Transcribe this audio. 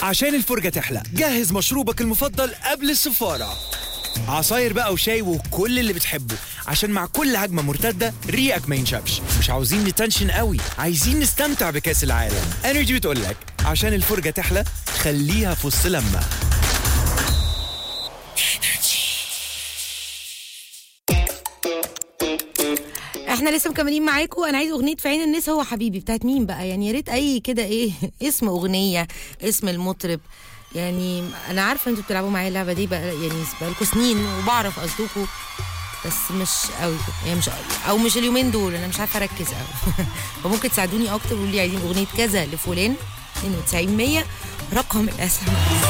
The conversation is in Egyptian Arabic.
عشان الفرجة تحلى جهز مشروبك المفضل قبل السفارة عصاير بقى وشاي وكل اللي بتحبه عشان مع كل هجمة مرتدة ريقك ما ينشفش مش عاوزين نتنشن قوي عايزين نستمتع بكأس العالم انرجي بتقولك عشان الفرجة تحلى خليها في وسط لما احنا لسه مكملين معاكم انا عايز اغنيه في عين الناس هو حبيبي بتاعت مين بقى يعني يا ريت اي كده ايه اسم اغنيه اسم المطرب يعني انا عارفه انتوا بتلعبوا معايا اللعبه دي بقى يعني بقالكم سنين وبعرف قصدكم بس مش قوي كده يعني مش او مش اليومين دول انا مش عارفه اركز قوي فممكن تساعدوني اكتر وقولوا لي عايزين اغنيه كذا لفلان 92 100 رقم الاس ام اس